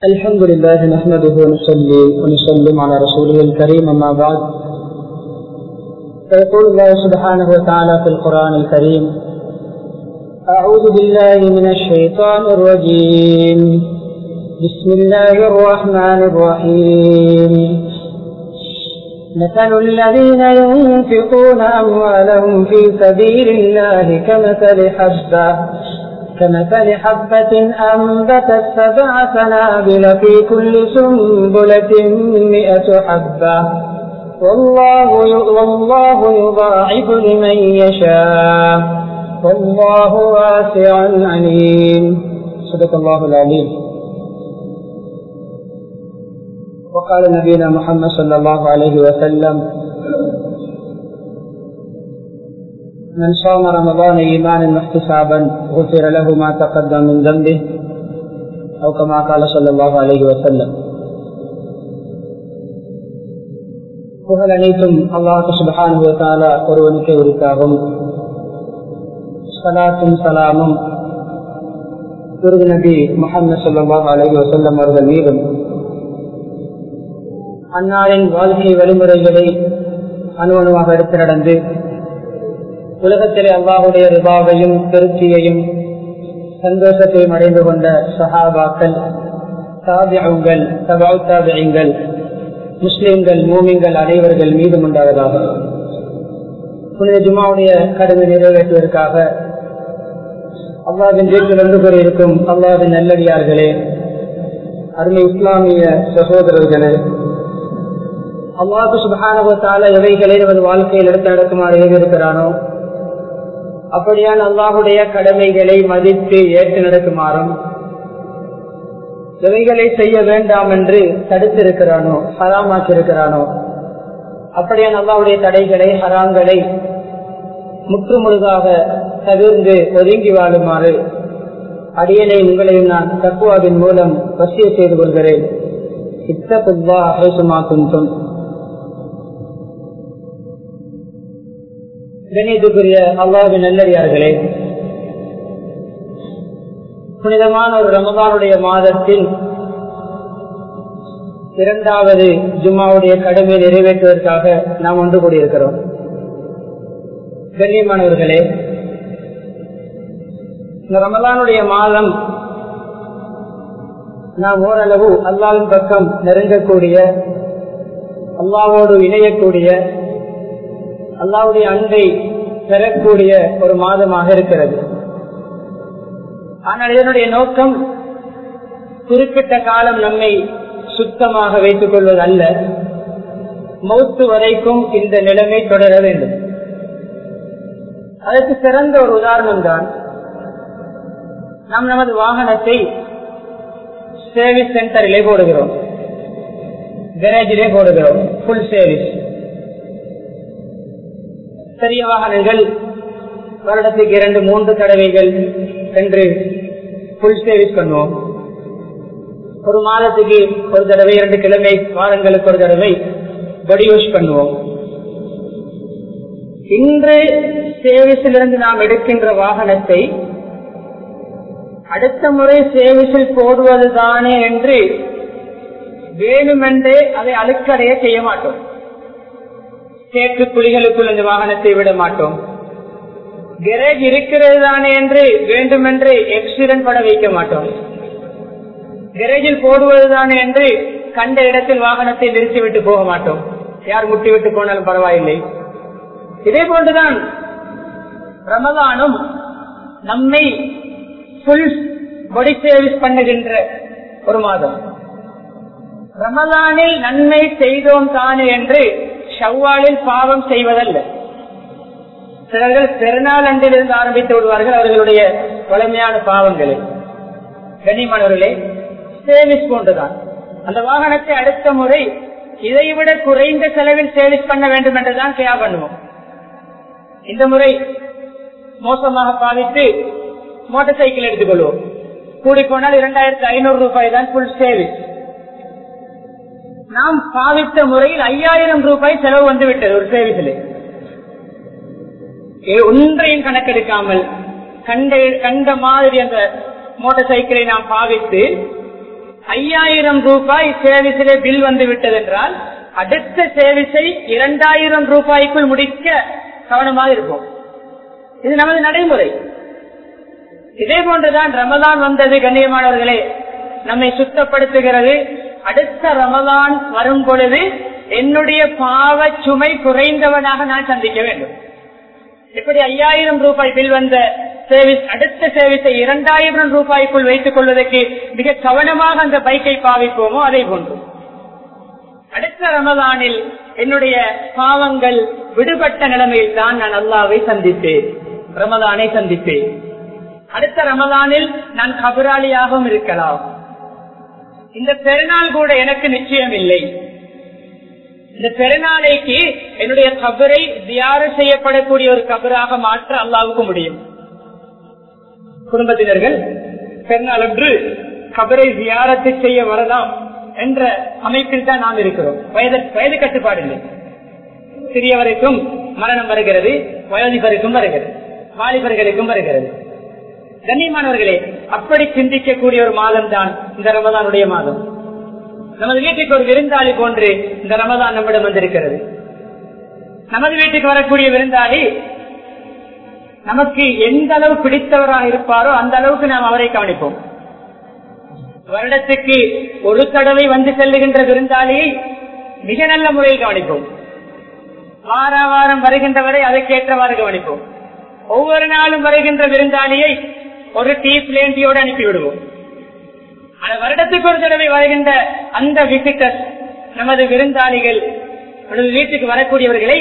الحمد لله نحمده ونصلي ونسلم على رسوله الكريم أما بعد فيقول الله سبحانه وتعالى في القرآن الكريم أعوذ بالله من الشيطان الرجيم بسم الله الرحمن الرحيم مثل الذين ينفقون أموالهم في سبيل الله كمثل حبة كمثل حبة أنبتت سبع سنابل في كل سنبلة مئة حبة والله والله يضاعف لمن يشاء والله واسع عليم صدق الله العليم وقال نبينا محمد صلى الله عليه وسلم من صام رمضان ايمانا واحتسابا غفر له ما تقدم من ذنبه او كما قال صلى الله عليه وسلم புகழ் அனைத்தும் அல்லாஹு சுபஹானுவத்தாலா ஒருவனுக்கு உரித்தாகும் சலாத்தும் சலாமும் குருது நபி முகமது சல்லாஹ் அலஹி வசல்லம் அவர்கள் மீதும் அன்னாரின் வாழ்க்கை வழிமுறைகளை அணுவணுவாக எடுத்து நடந்து உலகத்திலே அல்லாஹுடைய ரிபாவையும் திருப்தியையும் சந்தோஷத்தையும் அடைந்து கொண்ட சஹாபாக்கள் தாபியங்கள் தபாவு தாபியங்கள் முஸ்லிம்கள் மூமிங்கள் அனைவர்கள் மீதும் உண்டாவதாக புனித ஜுமாவுடைய கடமை நிறைவேற்றுவதற்காக அல்லாவின் வீட்டில் வந்து கூறியிருக்கும் அல்லாவின் நல்லடியார்களே அருமை இஸ்லாமிய சகோதரர்களே அல்லாஹு சுபானுவத்தால எவைகளை நமது வாழ்க்கையில் எடுத்து நடக்குமாறு எழுதியிருக்கிறானோ அப்படியான அல்லாஹுடைய கடமைகளை மதித்து ஏற்று நடக்குமாறும் எவைகளை செய்ய வேண்டாம் என்று தடுத்திருக்கிறானோ ஹராமாக்கி இருக்கிறானோ அப்படியான அல்லாவுடைய தடைகளை ஹராங்களை முற்றுமுழுதாக தவிர்ந்து ஒதுங்கி வாழுமாறு அடியலை உங்களையும் நான் தக்குவாவின் மூலம் வசிய செய்து கொள்கிறேன் இத்தகுவா அகேசுமாக்கும் கணியத்துக்குரிய அல்லாவின் நல்லடியார்களே புனிதமான ஒரு ரமதானுடைய மாதத்தில் இரண்டாவது ஜும்மாவுடைய கடமை நிறைவேற்றுவதற்காக நாம் ஒன்று கூடியிருக்கிறோம் கண்ணியமானவர்களே இந்த ரமதானுடைய மாதம் நாம் ஓரளவு அல்லாவின் பக்கம் நெருங்கக்கூடிய அல்லாவோடு இணையக்கூடிய அல்லாவுடைய அன்பை பெறக்கூடிய ஒரு மாதமாக இருக்கிறது ஆனால் இதனுடைய நோக்கம் குறிப்பிட்ட காலம் நம்மை சுத்தமாக வைத்துக் கொள்வது அல்ல மௌத்து வரைக்கும் இந்த நிலைமை தொடர வேண்டும் அதற்கு சிறந்த ஒரு உதாரணம் தான் நாம் நமது வாகனத்தை சேவிஸ் சென்டரிலே போடுகிறோம் கரேஜிலே போடுகிறோம் ஃபுல் சேவிஸ் பெரிய வாகனங்கள் வருடத்துக்கு இரண்டு மூன்று தடவைகள் என்று ஃபுல் சர்வீஸ் பண்ணுவோம் ஒரு மாதத்துக்கு ஒரு தடவை இரண்டு கிழமை வாரங்களுக்கு ஒரு தடவை பொடி யூஸ் பண்ணுவோம் இன்று சேவிஸிலிருந்து நாம் எடுக்கின்ற வாகனத்தை அடுத்த முறை சேவிஸில் போடுவது தானே என்று வேணுமென்றே அதை அழுக்கடைய செய்ய மாட்டோம் சேற்று குழிகளுக்குள் இந்த வாகனத்தை விட மாட்டோம் கெரேஜ் இருக்கிறது தானே என்று வேண்டுமென்று எக்ஸிடென்ட் பட வைக்க மாட்டோம் கெரேஜில் போடுவது தானே என்று கண்ட இடத்தில் வாகனத்தை நிறுத்திவிட்டு போக மாட்டோம் யார் முட்டி விட்டு போனாலும் பரவாயில்லை இதே போன்றுதான் ரமதானும் நம்மை புல் பொடி சர்வீஸ் பண்ணுகின்ற ஒரு மாதம் ரமதானில் நன்மை செய்தோம் தானே என்று ஷவ்வாலில் பாவம் செய்வதல்ல சிலர்கள் பெருநாள் அன்றிலிருந்து ஆரம்பித்து விடுவார்கள் அவர்களுடைய வலிமையான பாவங்களை கண்ணியமானவர்களே சேவிஸ் போன்றுதான் அந்த வாகனத்தை அடுத்த முறை இதைவிட குறைந்த செலவில் சேவிஸ் பண்ண வேண்டும் என்றுதான் கேயா பண்ணுவோம் இந்த முறை மோசமாக பாவித்து மோட்டார் சைக்கிள் எடுத்துக்கொள்வோம் கூடி போனால் இரண்டாயிரத்தி ஐநூறு ரூபாய் தான் புல் சேவிஸ் நாம் பாவித்த முறையில் ஐயாயிரம் ரூபாய் செலவு வந்து விட்டது ஒரு சேவிஸில் ஒன்றையும் கணக்கெடுக்காமல் கண்ட கண்ட மாதிரி அந்த மோட்டார் சைக்கிளை நாம் பாவித்து ஐயாயிரம் ரூபாய் சேவிஸிலே பில் வந்து விட்டது என்றால் அடுத்த சேவிஸை இரண்டாயிரம் ரூபாய்க்குள் முடிக்க கவனமாக இருக்கும் இது நமது நடைமுறை இதே போன்றுதான் ரமதான் வந்தது கண்ணியமானவர்களே நம்மை சுத்தப்படுத்துகிறது அடுத்த ரமதான் வரும் பொழுது என்னுடைய பாவ சுமை குறைந்தவனாக நான் சந்திக்க வேண்டும் எப்படி ஐயாயிரம் ரூபாய் பில் வந்த சேவிஸ் அடுத்த சேவிஸை இரண்டாயிரம் ரூபாய்க்குள் வைத்துக் கொள்வதற்கு மிக கவனமாக அந்த பைக்கை பாவிப்போமோ அதை போன்று அடுத்த ரமதானில் என்னுடைய பாவங்கள் விடுபட்ட நிலைமையில் தான் நான் அல்லாவை சந்திப்பேன் ரமதானை சந்திப்பேன் அடுத்த ரமதானில் நான் கபராளியாகவும் இருக்கலாம் இந்த பெருநாள் கூட எனக்கு நிச்சயம் இல்லை இந்த பெருநாளைக்கு என்னுடைய கபரை தியார செய்யப்படக்கூடிய ஒரு கபராக மாற்ற அல்லாவுக்கு முடியும் குடும்பத்தினர்கள் பெருநாள் ஒன்று கபரை தியாரத்தை செய்ய வரலாம் என்ற அமைப்பில் தான் நாம் இருக்கிறோம் வயது வயது கட்டுப்பாடு இல்லை சிறியவருக்கும் மரணம் வருகிறது வயோதிபருக்கும் வருகிறது வாலிபர்களுக்கும் வருகிறது கண்ணியமானவர்களே அப்படி சிந்திக்கக்கூடிய ஒரு மாதம் தான் இந்த ரமதானுடைய மாதம் நமது வீட்டுக்கு ஒரு விருந்தாளி போன்று இந்த ரமதான் நம்மிடம் வந்திருக்கிறது நமது வீட்டுக்கு வரக்கூடிய விருந்தாளி நமக்கு எந்த அளவு பிடித்தவராக இருப்பாரோ அந்த அளவுக்கு நாம் அவரை கவனிப்போம் வருடத்துக்கு ஒரு தடவை வந்து செல்லுகின்ற விருந்தாளியை மிக நல்ல முறையில் கவனிப்போம் வார வாரம் வருகின்றவரை அதற்கேற்றவாறு கவனிப்போம் ஒவ்வொரு நாளும் வருகின்ற விருந்தாளியை ஒரு டீ பிளேண்டியோடு அனுப்பிவிடுவோம் ஆனால் வருடத்துக்கு ஒரு தடவை வருகின்ற அந்த விசிட்டர் நமது விருந்தாளிகள் நமது வீட்டுக்கு வரக்கூடியவர்களை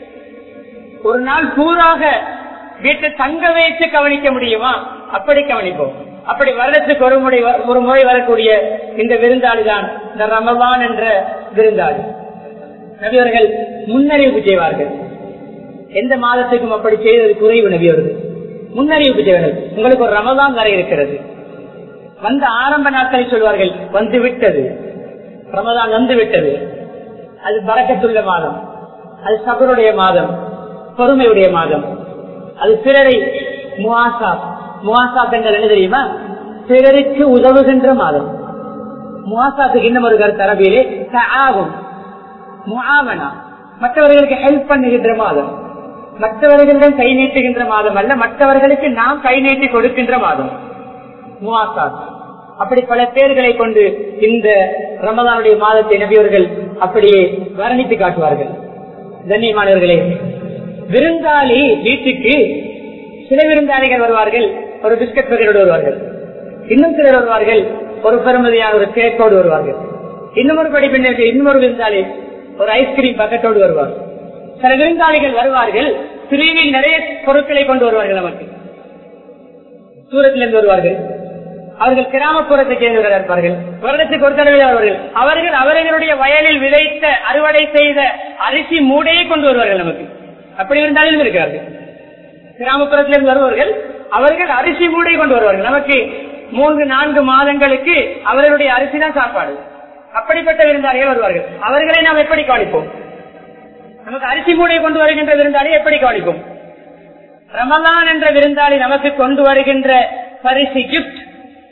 ஒரு நாள் பூராக வீட்டை தங்க வைத்து கவனிக்க முடியுமா அப்படி கவனிப்போம் அப்படி வருடத்துக்கு ஒரு முறை ஒரு முறை வரக்கூடிய இந்த விருந்தாளி தான் இந்த ரமபான் என்ற விருந்தாளி நபியவர்கள் முன்னறிவிப்பு செய்வார்கள் எந்த மாதத்துக்கும் அப்படி செய்தது குறைவு நபியவர்கள் முன்னறிவிப்பு செய்வார்கள் உங்களுக்கு ஒரு ரமதான் வரை இருக்கிறது வந்த ஆரம்ப நாட்களை சொல்வார்கள் வந்து விட்டது ரமதான் வந்து விட்டது அது பறக்கத்துள்ள மாதம் அது சபருடைய மாதம் பொறுமையுடைய மாதம் அது பிறரை முவாசா முவாசா என்றால் என்ன தெரியுமா பிறருக்கு உதவுகின்ற மாதம் முவாசாத்துக்கு இன்னும் ஒரு கருத்து அரபியிலே ஆகும் முஆவனா மற்றவர்களுக்கு ஹெல்ப் பண்ணுகின்ற மாதம் மற்றவர்களிடம் கை நீட்டுகின்ற மாதம் அல்ல மற்றவர்களுக்கு நாம் கை நீட்டி கொடுக்கின்ற மாதம் முவாசாத் அப்படி பல பேர்களை கொண்டு இந்த ரமதானுடைய மாதத்தை நபியவர்கள் அப்படியே வர்ணித்து காட்டுவார்கள் கண்ணியமானவர்களே விருந்தாளி வீட்டுக்கு சில விருந்தாளிகள் வருவார்கள் ஒரு பிஸ்கட் பகலோடு வருவார்கள் இன்னும் சிலர் வருவார்கள் ஒரு பெருமதியான ஒரு கேக்கோடு வருவார்கள் இன்னும் ஒரு படிப்பினருக்கு இன்னும் ஒரு விருந்தாளி ஒரு ஐஸ்கிரீம் பக்கெட்டோடு வருவார் சில விருந்தாளிகள் வருவார்கள் பிரிவில் நிறைய பொருட்களை கொண்டு வருவார்கள் நமக்கு தூரத்திலிருந்து வருவார்கள் அவர்கள் கிராமப்புறத்தை சேர்ந்தவர்கள் இருப்பார்கள் வருடத்துக்கு ஒரு தடவை வருவார்கள் அவர்கள் அவர்களுடைய வயலில் விதைத்த அறுவடை செய்த அரிசி மூடையை கொண்டு வருவார்கள் நமக்கு அப்படி இருந்தாலும் இருக்கிறார்கள் கிராமப்புறத்திலிருந்து வருவார்கள் அவர்கள் அரிசி மூடை கொண்டு வருவார்கள் நமக்கு மூன்று நான்கு மாதங்களுக்கு அவர்களுடைய அரிசி தான் சாப்பாடு அப்படிப்பட்ட விருந்தாளிகள் வருவார்கள் அவர்களை நாம் எப்படி கவனிப்போம் நமக்கு அரிசி மூடை கொண்டு வருகின்ற விருந்தாளி எப்படி கவனிப்போம் ரமலான் என்ற விருந்தாளி நமக்கு கொண்டு வருகின்ற பரிசு கிஃப்ட்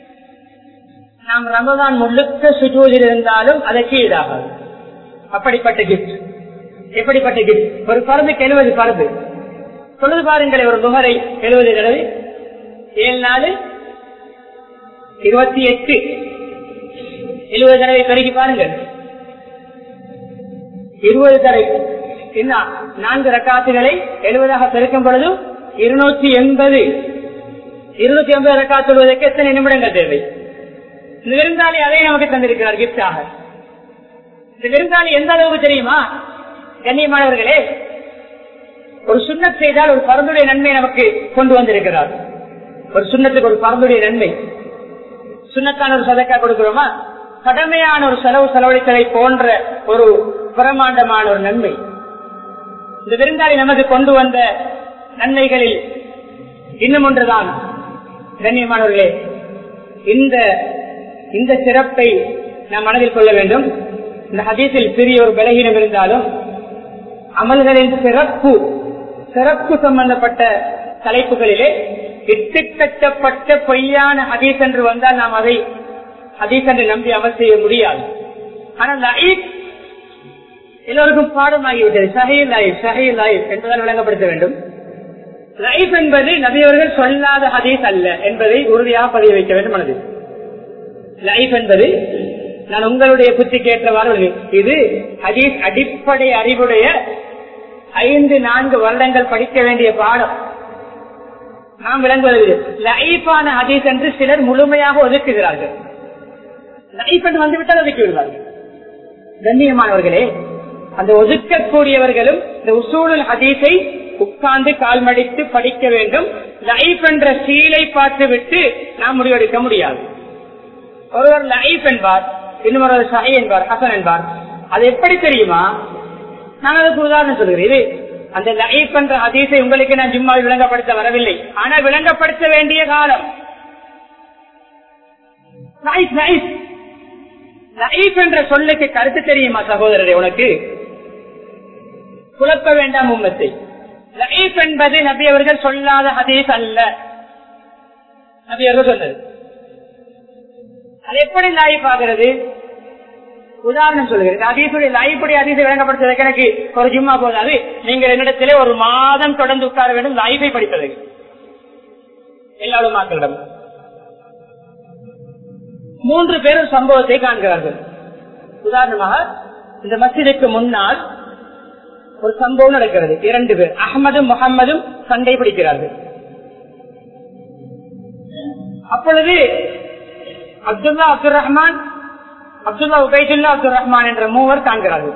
நாம் ரமதான் முழுக்க சுஜூதில் இருந்தாலும் அதற்கு ஈடாகாது அப்படிப்பட்ட கிஃப்ட் எப்படிப்பட்ட கிஃப்ட் ஒரு பருந்துக்கு எழுபது பருந்து சொல்லுது பாருங்களேன் ஒரு முகரை எழுபது தடவை ஏழு நாலு இருபத்தி எட்டு எழுபது தடவை பெருகி பாருங்கள் இருபது தடவை என்ன நான்கு ரக்காத்துகளை எழுபதாக பெருக்கும் பொழுது இருநூற்றி எண்பது இருநூத்தி எண்பது ரக்கா சொல்வதற்கு எத்தனை நிமிடங்கள் தேவை இந்த விருந்தாளி அதை நமக்கு தந்திருக்கிறார் கிப்டாக இந்த விருந்தாளி எந்த அளவுக்கு தெரியுமா கண்ணியமானவர்களே ஒரு சுண்ணத் செய்தால் ஒரு பரந்துடைய நன்மை நமக்கு கொண்டு வந்திருக்கிறார் ஒரு சுண்ணத்துக்கு ஒரு பரந்துடைய நன்மை சுண்ணத்தான ஒரு சதக்கா கொடுக்கிறோமா கடமையான ஒரு செலவு செலவழித்தலை போன்ற ஒரு பிரமாண்டமான ஒரு நன்மை இந்த விருந்தாளி நமக்கு கொண்டு வந்த நன்மைகளில் இன்னும் ஒன்றுதான் கண்ணியமானவர்களே இந்த இந்த சிறப்பை நாம் மனதில் கொள்ள வேண்டும் இந்த ஹதீஸில் சிறிய ஒரு பலகீனம் இருந்தாலும் அமல்களின் சிறப்பு சிறப்பு சம்பந்தப்பட்ட தலைப்புகளிலே இட்டு கட்டப்பட்ட பொய்யான ஹதீஸ் என்று வந்தால் நாம் அதை ஹதீஸ் என்று நம்பி அமல் செய்ய முடியாது ஆனால் லைஃப் எல்லோருக்கும் பாடமாகிவிட்டது சஹீல் லைஃப் சஹீல் லைஃப் என்பதால் விளங்கப்படுத்த வேண்டும் லைஃப் என்பது நபியவர்கள் சொல்லாத ஹதீஸ் அல்ல என்பதை உறுதியாக பதிய வைக்க வேண்டும் மனதில் லைஃப் என்பது நான் உங்களுடைய புத்திக்கு ஏற்றவாறு விளங்கு- இது ஹதீஸ் அடிப்படை அறிவுடைய ஐந்து நான்கு வருடங்கள் படிக்க வேண்டிய பாடம் நாம் விளங்குவது லைஃபான ஹதீஸ் என்று சிலர் முழுமையாக ஒதுக்குகிறார்கள் லைஃப் என்று வந்துவிட்டால் ஒதுக்கி விடுவார்கள் கண்ணியமானவர்களே அந்த ஒதுக்கக்கூடியவர்களும் இந்த உசூலுல் ஹதீஸை உட்கார்ந்து கால் மடித்து படிக்க வேண்டும் லைஃப் என்ற சீலை பார்த்து விட்டு நாம் முடிவெடுக்க முடியாது ஒருவர் லைஃப் என்பார் இன்னொரு சஹி என்பார் ஹசன் என்பார் அது எப்படி தெரியுமா நான் அதுக்கு உதாரணம் சொல்கிறேன் இது அந்த லைஃப் என்ற ஹதீஸை உங்களுக்கு நான் ஜும்மாவில் விளங்கப்படுத்த வரவில்லை ஆனால் விளங்கப்படுத்த வேண்டிய காலம் லைஃப் லைஃப் லைஃப் என்ற சொல்லுக்கு கருத்து தெரியுமா சகோதரரே உனக்கு குழப்ப வேண்டாம் உம்மத்தை லைஃப் என்பது நபி அவர்கள் சொல்லாத ஹதீஸ் அல்ல நபி அவர்கள் சொன்னது அது எப்படி லைஃப் ஆகிறது உதாரணம் சொல்லுகிறேன் அதீசுடைய லைஃபுடைய அதீசை விளங்கப்படுத்துவதற்கு எனக்கு ஒரு ஜும்மா போதாது நீங்கள் என்னிடத்திலே ஒரு மாதம் தொடர்ந்து உட்கார வேண்டும் லைஃபை படிப்பதற்கு எல்லா மக்களிடம் மூன்று பேர் ஒரு சம்பவத்தை காண்கிறார்கள் உதாரணமாக இந்த மஸ்ஜிதுக்கு முன்னால் ஒரு சம்பவம் நடக்கிறது இரண்டு பேர் அகமதும் முகம்மதும் சண்டை பிடிக்கிறார்கள் அப்பொழுது அப்துல்லா அப்துல் ரஹ்மான் அப்துல்லா உபைதுல்லா அப்துல் ரஹ்மான் என்ற மூவர் காண்கிறார்கள்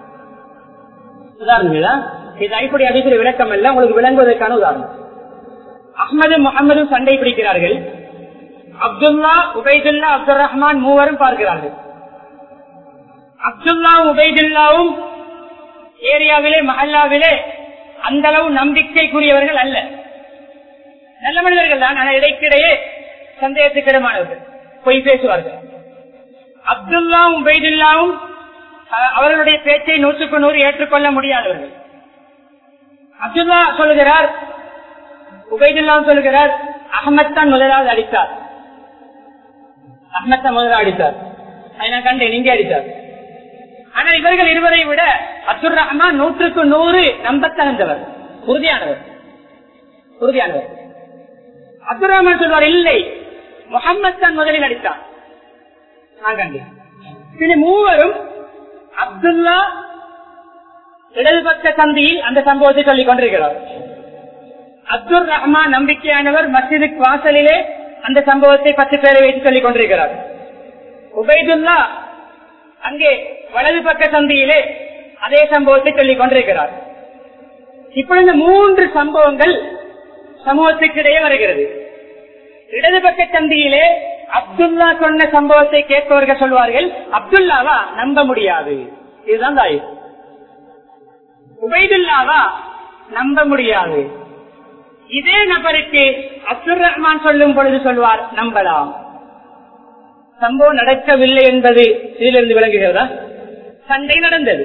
உதாரணம் இது அடிப்படை அடிப்படை விளக்கம் அல்ல உங்களுக்கு விளங்குவதற்கான உதாரணம் அஹ்மது முகமது சண்டை பிடிக்கிறார்கள் அப்துல்லா உபைதுல்லா அப்துல் ரஹ்மான் மூவரும் பார்க்கிறார்கள் அப்துல்லா உபைதுல்லாவும் ஏரியாவிலே மஹல்லாவிலே அந்த அளவு நம்பிக்கைக்குரியவர்கள் அல்ல நல்ல மனிதர்கள் தான் ஆனால் இடைக்கிடையே சந்தேகத்துக்கிடமானவர்கள் பொய் பேசுவார்கள் அப்துல்லாவும் உபைதுல்லாவும் அஹ், அவர்களுடைய பேச்சை நூற்றுக்கு நூறு ஏற்றுக்கொள்ள முடியாதவர்கள் அப்துல்லா சொல்லுகிறார் உபைதுல்லாம் சொல்லுகிறார் அகமத் தான் முதலாவது அடித்தார் அகமத் தான் முதலாவது அடித்தார் அதை நான் கண்டேன் இங்கே அடித்தார் ஆனா இவர்கள் இருவரை விட அப்துல் ரஹ்மான் நூற்றுக்கு நூறு நம்பத்தகுந்தவர் உறுதியானவர் உறுதியானவர் அப்துல் ரஹ்மான் சொல்வார் இல்லை முகம்மது தான் முதலில் அடித்தார் நான் கண்டேன் பின்ன மூவரும் அப்துல்லா இடது பக்க சந்தியில் அந்த சம்பவத்தை சொல்லிக் கொண்டிருக்கிறார் அப்துல் ரஹ்மான் நம்பிக்கையானவர் மஸ்ஜிதுக்கு வாசலிலே அந்த சம்பவத்தை பத்து பேரை வைத்து சொல்லிக் கொண்டிருக்கிறார் உபைதுல்லா அங்கே வலது பக்க சந்தியிலே அதே சம்பவத்தை சொல்லிக் கொண்டிருக்கிறார் இப்பொழுது இந்த மூன்று சம்பவங்கள் சமூகத்துக்கிடையே வருகிறது இடது பக்க சந்தியிலே அப்துல்லா சொன்ன சம்பவத்தை கேட்பவர்கள் சொல்வார்கள் அப்துல்லாவா நம்ப முடியாது இதுதான் தாய் உபைதுல்லாவா நம்ப முடியாது இதே நபருக்கு அப்துல் ரஹ்மான் சொல்லும் பொழுது சொல்வார் நம்பலாம் சம்பவம் நடக்கவில்லை என்பது இதிலிருந்து விளங்குகிறதா சண்டை நடந்தது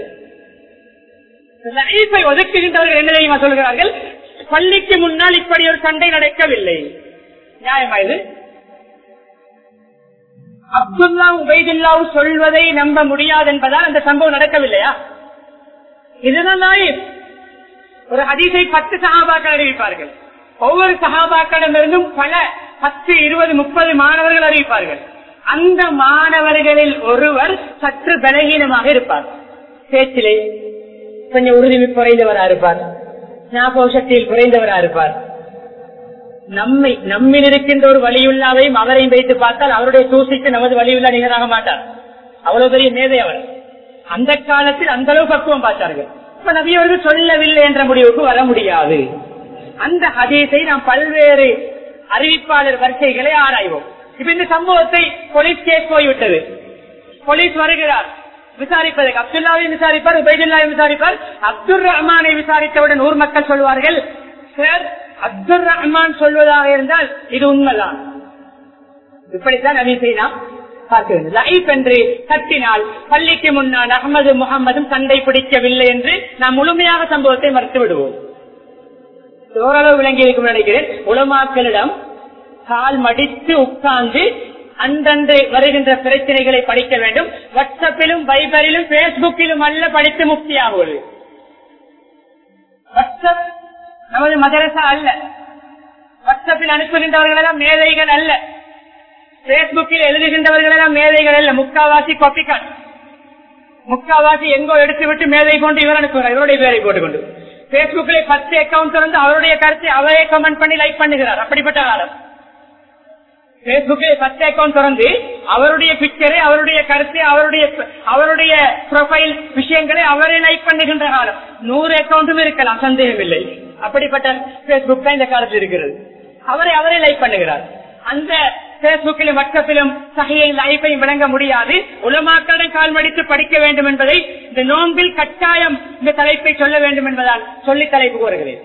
லைஃபை ஒதுக்குகின்றவர்கள் என்ன தெரியுமா சொல்கிறார்கள் பள்ளிக்கு முன்னால் இப்படி ஒரு சண்டை நடக்கவில்லை நியாயமா இது அப்துல்லா உபைதுல்லாவும் சொல்வதை நம்ப முடியாது என்பதால் அந்த சம்பவம் நடக்கவில்லையா இதுதான் லைஃப் ஒரு ஹதீஸை பத்து சகாபாக்கள் அறிவிப்பார்கள் ஒவ்வொரு சகாபாக்களிடமிருந்தும் பல பத்து இருபது முப்பது மாணவர்கள் அறிவிப்பார்கள் அந்த மாணவர்களில் ஒருவர் சற்று பலகீனமாக இருப்பார் பேச்சிலே கொஞ்சம் உறுதி குறைந்தவரா இருப்பார் ஞாபக சக்தியில் குறைந்தவரா இருப்பார் நம்மை நம்மில் இருக்கின்ற ஒரு வழியுள்ளாவையும் அவரையும் வைத்து பார்த்தால் அவருடைய தூசிக்கு நமது வழியுள்ளா நிகராக மாட்டார் அவ்வளவு பெரிய மேதை அவர் அந்த காலத்தில் அந்த அளவு பக்குவம் பார்த்தார்கள் இப்ப நபியவர்கள் சொல்லவில்லை என்ற முடிவுக்கு வர முடியாது அந்த ஹதீஸை நாம் பல்வேறு அறிவிப்பாளர் வரிசைகளை ஆராய்வோம் இப்ப இந்த சம்பவத்தை போலீஸ் கேஸ் போய்விட்டது போலீஸ் வருகிறார் விசாரிப்பதற்கு அப்துல்லாவை விசாரிப்பார் உபைதுல்லாவை விசாரிப்பார் அப்துல் ரஹ்மானை விசாரித்தவுடன் ஊர் மக்கள் சொல்வார்கள் சார் அப்துல் ரஹ்மான் சொல்வதாக இருந்தால் இது உண்மைதான் இப்படித்தான் நபிசை நாம் பார்க்க வேண்டும் லைஃப் என்று கட்டினால் பள்ளிக்கு முன்னால் அகமது முகமதும் சண்டை பிடிக்கவில்லை என்று நாம் முழுமையாக சம்பவத்தை மறுத்து விடுவோம் ஓரளவு விளங்கி இருக்கும் நினைக்கிறேன் உலமாக்களிடம் கால் மடித்து உட்கார்ந்து அன்றன்று வருகின்ற பிரச்சனைகளை படிக்க வேண்டும் வாட்ஸ்அப்பிலும் வைபரிலும் பேஸ்புக்கிலும் அல்ல படித்து முக்தியாகுவது வாட்ஸ்அப் நமது மதரசா அல்ல வாட்ஸ்அப்பில் அனுப்புகின்றவர்கள் எல்லாம் மேதைகள் அல்ல பேஸ்புக்கில் எழுதுகின்றவர்கள் எல்லாம் மேதைகள் அல்ல முக்காவாசி காப்பிக்கான் முக்காவாசி எங்கோ எடுத்து விட்டு மேதை கொண்டு இவர் அனுப்புகிறார் இவருடைய பேரை போட்டுக்கொண்டு பேஸ்புக்கில் பத்து அக்கௌண்ட் திறந்து அவருடைய கருத்தை அவரே கமெண்ட் பண்ணி லைக் பண்ணுகிறார் அப்படிப்பட்ட காலம் பேஸ்புக்கில் பத்து அக்கௌண்ட் திறந்து அவருடைய பிக்சரை அவருடைய கருத்தை அவருடைய அவருடைய ப்ரொஃபைல் விஷயங்களை அவரே லைக் பண்ணுகின்ற காலம் நூறு அக்கௌண்ட்டும் இருக்கலாம் சந்தேகம் இல்லை அப்படிப்பட்ட பேஸ்புக் தான் இந்த காலத்தில் இருக்கிறது அவரை அவரே லைக் பண்ணுகிறார் அந்த பேஸ்புக்கிலும் வாட்ஸ்அப்பிலும் சகையை லைஃபையும் விளங்க முடியாது உலமாக்களிடம் கால் மடித்து படிக்க வேண்டும் என்பதை இந்த நோன்பில் கட்டாயம் இந்த தலைப்பை சொல்ல வேண்டும் என்பதால் சொல்லி தலைப்பு கோருகிறேன்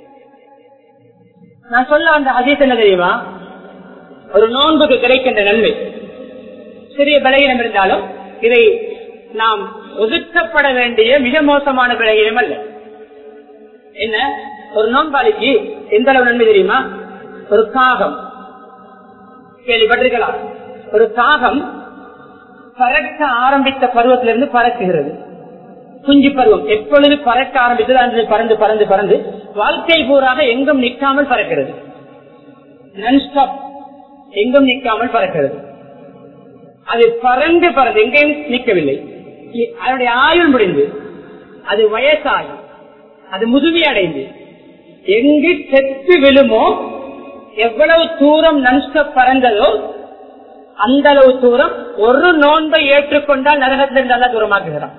நான் சொல்ல வந்த ஹதீஸ் என்ன தெரியுமா ஒரு நோன்புக்கு கிடைக்கின்ற நன்மை சிறிய பலகீனம் இருந்தாலும் இதை நாம் ஒதுக்கப்பட வேண்டிய மிக மோசமான பலகீனம் அல்ல என்ன ஒரு நோன்பாளிக்கு எந்த அளவு நன்மை தெரியுமா ஒரு காகம் கேள்விப்பட்டிருக்கலாம் ஒரு காகம் பறக்க ஆரம்பித்த பருவத்திலிருந்து பறக்குகிறது குஞ்சு பருவம் எப்பொழுது பறக்க ஆரம்பித்தது அந்த பறந்து பறந்து பறந்து வாழ்க்கை பூராக எங்கும் நிற்காமல் பறக்கிறது நன்ஸ்டாப் எங்கும் நிற்காமல் பறக்கிறது அது பறந்து பறந்து எங்கேயும் நிற்கவில்லை அதனுடைய ஆயுள் முடிந்து அது வயசாகி அது முதுமை அடைந்து எங்கு செத்து விழுமோ எவ்வளவு தூரம் நன்ஸ்ட பறந்ததோ அந்த அளவு தூரம் ஒரு நோன்பை ஏற்றுக்கொண்டால் நரகத்திலிருந்து அல்ல தூரமாக்குகிறான்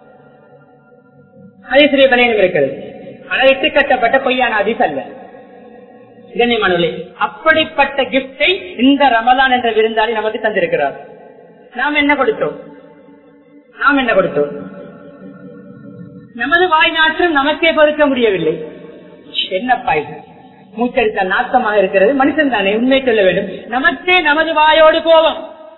அதிசிறிய பலையனம் இருக்கிறது ஆனால் இட்டு கட்டப்பட்ட பொய்யான அதிஸ் அல்ல கண்ணியமானவர்களே அப்படிப்பட்ட கிப்டை இந்த ரமலான் என்ற விருந்தாளி நமக்கு தந்திருக்கிறார் நாம் என்ன கொடுத்தோம் நாம் என்ன கொடுத்தோம் நமது வாய் நாற்றம் நமக்கே பொறுக்க முடியவில்லை என்னப்பா இது மூச்சடித்த நாட்டமாக இருக்கிறது மனுஷன் தானே உண்மை சொல்ல வேண்டும் நமக்கே நமது வாயோடு கோபம்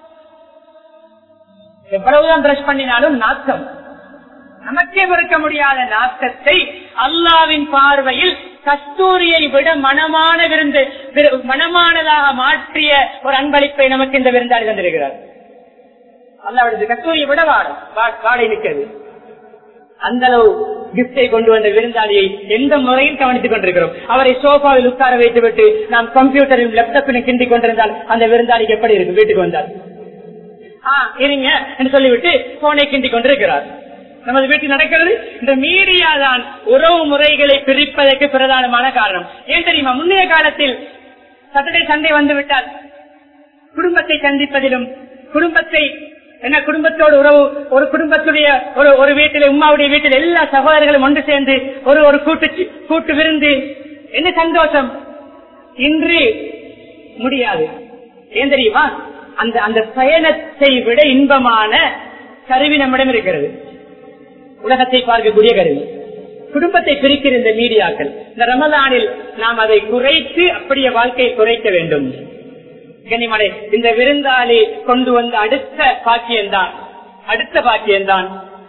எவ்வளவுதான் பிரஷ் பண்ணினாலும் நாட்டம் நமக்கே பொறுக்க முடியாத நாட்டத்தை அல்லாவின் பார்வையில் கஸ்தூரியை விட மனமான விருந்து மனமானதாக மாற்றிய ஒரு அன்பளிப்பை நமக்கு இந்த விருந்தாளி தந்திருக்கிறார் அல்லாவிடது கஸ்தூரியை விட வாடும் வாடை நிற்கிறது அந்த அளவு கிப்டை கொண்டு வந்த விருந்தாளியை எந்த முறையில் கவனித்துக் கொண்டிருக்கிறோம் அவரை சோஃபாவில் உட்கார வைத்து விட்டு நாம் கம்ப்யூட்டரில் லேப்டாப்பில் கிண்டி கொண்டிருந்தால் அந்த விருந்தாளிக்கு எப்படி இருக்கு வீட்டுக்கு வந்தால் ஆஹ் இருங்க என்று சொல்லிவிட்டு போனை கிண்டி கொண்டிருக்கிறார் நமது வீட்டில் நடக்கிறது இந்த மீடியா தான் உறவு முறைகளை பிரிப்பதற்கு பிரதானமான காரணம் ஏன் தெரியுமா முன்னைய காலத்தில் சட்டடை சண்டை வந்து விட்டால் குடும்பத்தை சந்திப்பதிலும் குடும்பத்தை என்ன குடும்பத்தோடு உறவு ஒரு குடும்பத்துடைய ஒரு ஒரு வீட்டில் உமாவுடைய வீட்டில் எல்லா சகோதரர்களும் ஒன்று சேர்ந்து ஒரு ஒரு கூட்டு கூட்டு விருந்து என்ன சந்தோஷம் இன்று முடியாது ஏன் தெரியுமா அந்த அந்த பயணத்தை விட இன்பமான கருவி நம்மிடம் இருக்கிறது உலகத்தை பார்க்கக்கூடிய கருவி குடும்பத்தை பிரிக்கிற இந்த மீடியாக்கள் இந்த ரமலானில் நாம் அதை குறைத்து அப்படியே வாழ்க்கையை குறைக்க வேண்டும் கனிமலை இந்த விருந்தாளி கொண்டு வந்த அடுத்த பாக்கியம்தான் அடுத்த பாக்கியம்தான்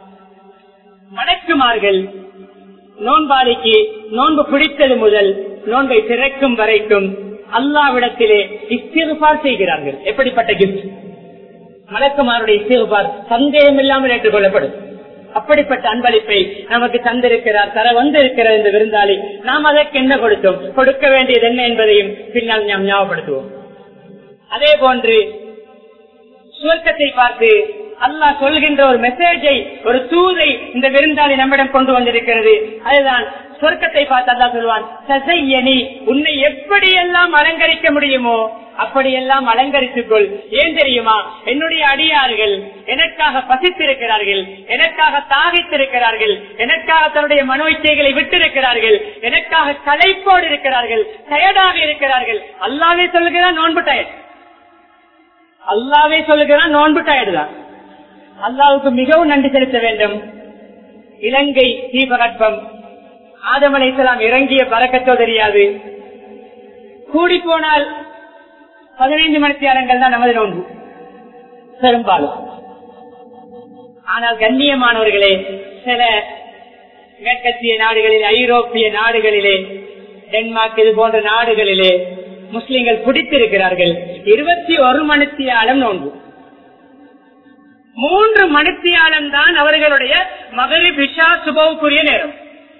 மணக்குமார்கள் நோன்பாளிக்கு நோன்பு பிடித்தது முதல் நோன்பை திறக்கும் வரைக்கும் அல்லாவிடத்திலே இஸ்திருபார் செய்கிறார்கள் எப்படிப்பட்ட கிஃப்ட் மலக்குமாருடைய இஸ்திருபார் சந்தேகம் இல்லாமல் ஏற்றுக்கொள்ளப்படும் அப்படிப்பட்ட அன்பளிப்பை நமக்கு தந்திருக்கிறார் தர வந்திருக்கிறார் இந்த விருந்தாளி நாம் அதற்கு என்ன கொடுத்தோம் கொடுக்க வேண்டியது என்ன என்பதையும் பின்னால் நாம் ஞாபகப்படுத்துவோம் அதே போன்று சுவர்க்கத்தை பார்த்து அல்லாஹ் சொல்கின்ற ஒரு மெசேஜை ஒரு தூதை இந்த விருந்தாளி நம்மிடம் கொண்டு வந்திருக்கிறது அதுதான் சொர்க்கத்தை பார்த்து அல்லா சொல்வான் சசையனி உன்னை எப்படியெல்லாம் அலங்கரிக்க முடியுமோ அப்படியெல்லாம் அலங்கரித்துக் கொள் ஏன் தெரியுமா என்னுடைய அடியார்கள் எனக்காக பசித்திருக்கிறார்கள் எனக்காக தாகித்திருக்கிறார்கள் எனக்காக தன்னுடைய மனோ இச்சைகளை விட்டிருக்கிறார்கள் எனக்காக கலைப்போடு இருக்கிறார்கள் டயர்டாக இருக்கிறார்கள் அல்லாவே சொல்லுகிறான் நோன்பு டயர்ட் அல்லாவே சொல்லுகிறான் நோன்பு டயர்டு தான் அல்லாவுக்கு மிகவும் நன்றி செலுத்த வேண்டும் இலங்கை தீபகற்பம் ஆதமலை இறங்கிய பறக்கத்தோ தெரியாது கூடி போனால் பதினைந்து மணி நேரங்கள் தான் நமது நோன்பு பெரும்பாலும் ஆனால் கண்ணியமானவர்களே சில மேற்கத்திய நாடுகளில் ஐரோப்பிய நாடுகளிலே டென்மார்க் இது போன்ற நாடுகளிலே முஸ்லிம்கள் பிடித்திருக்கிறார்கள் இருபத்தி ஒரு மணித்தியாலம் நோன்பு மூன்று மணித்தியாலம் தான் அவர்களுடைய மகளிர் விஷா சுபவுக்குரிய நேரம்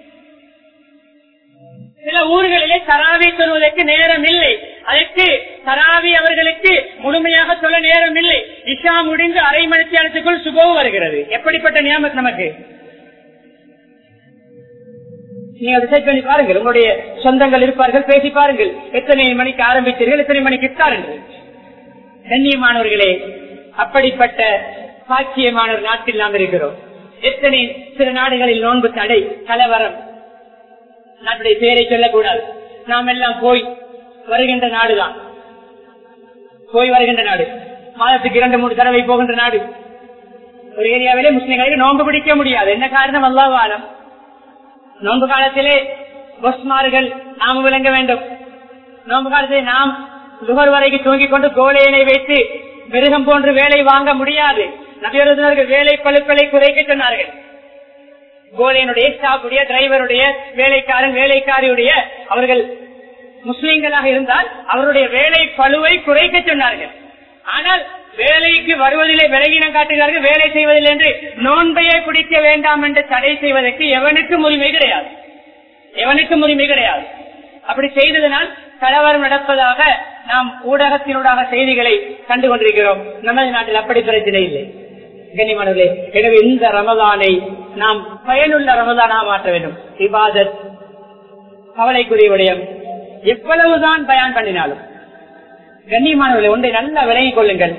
சில ஊர்களிலே தராவி சொல்வதற்கு நேரம் இல்லை அதற்கு தராவி அவர்களுக்கு முழுமையாக சொல்ல நேரம் இல்லை இஷா முடிந்து அரை மணித்தியாலத்துக்குள் சுபவும் வருகிறது எப்படிப்பட்ட நியமம் நமக்கு நீங்க டிசைட் பண்ணி பாருங்கள் உங்களுடைய சொந்தங்கள் இருப்பார்கள் பேசி பாருங்கள் எத்தனை மணிக்கு ஆரம்பித்தீர்கள் எத்தனை மணிக்கு இட்டார்கள் கண்ணியமானவர்களே அப்படிப்பட்ட சாட்சியமான ஒரு நாட்டில் நாம் இருக்கிறோம் எத்தனை சில நாடுகளில் நோன்பு தடை கலவரம் நாட்டுடைய பெயரை சொல்லக்கூடாது நாம் எல்லாம் போய் வருகின்ற நாடுதான் போய் வருகின்ற நாடு மாதத்துக்கு இரண்டு மூணு தடவை போகின்ற நாடு ஒரு ஏரியாவிலே முஸ்லிம்களுக்கு நோன்பு பிடிக்க முடியாது என்ன காரணம் அல்லாவாலம் நோன்பு காலத்திலே பொஸ்மார்கள் நாம் விளங்க வேண்டும் நோன்பு காலத்திலே நாம் நுகர் வரைக்கும் தூங்கிக் கொண்டு கோலையினை வைத்து மிருகம் போன்று வேலை வாங்க முடியாது நபியர்கள் வேலை பழுக்களை குறைக்க சொன்னார்கள் கோலையனுடைய ஸ்டாஃபுடைய டிரைவருடைய வேலைக்காரன் வேலைக்காரியுடைய அவர்கள் முஸ்லிம்களாக இருந்தால் அவருடைய வேலை பழுவை குறைக்க சொன்னார்கள் ஆனால் வேலைக்கு வருவதிலே விலகினம் காட்டுகிறார்கள் வேலை செய்வதில் என்று நோன்பையை குடிக்க வேண்டாம் என்று தடை செய்வதற்கு எவனுக்கும் உரிமை கிடையாது எவனுக்கும் உரிமை கிடையாது அப்படி செய்ததனால் கலவரம் நடப்பதாக நாம் ஊடகத்தினூடாக செய்திகளை கண்டு கொண்டிருக்கிறோம் நமது நாட்டில் அப்படி பிரச்சனை இல்லை கண்ணியமானவர்களே எனவே இந்த ரமதானை நாம் பயனுள்ள ரமதானாக மாற்ற வேண்டும் இபாதத் கவலைக்குரிய விடயம் எவ்வளவுதான் பயன் பண்ணினாலும் கண்ணியமானவர்களை ஒன்றை நல்லா விலகிக் கொள்ளுங்கள்